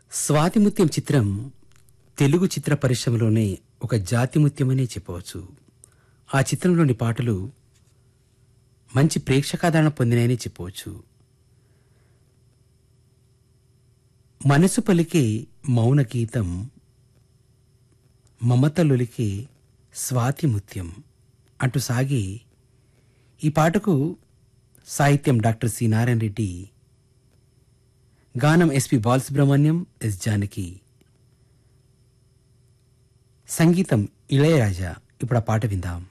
స్వాతిముత్యం చిత్రం తెలుగు చిత్ర పరిశ్రమలోనే ఒక జాతిముత్యమనే చెప్పవచ్చు ఆ చిత్రంలోని పాటలు మంచి ప్రేక్షకాదరణ పొందినాయని చెప్పవచ్చు మనసు పలికే మౌన గీతం మమతలొలికే స్వాతిముత్యం అంటూ సాగి ఈ పాటకు సాహిత్యం డాక్టర్ సి నారాయణ రెడ్డి గానం ఎస్పి బాలసుబ్రహ్మణ్యం ఎస్ జానకి సంగీతం ఇళయరాజా ఇప్పుడు ఆ పాట విందాం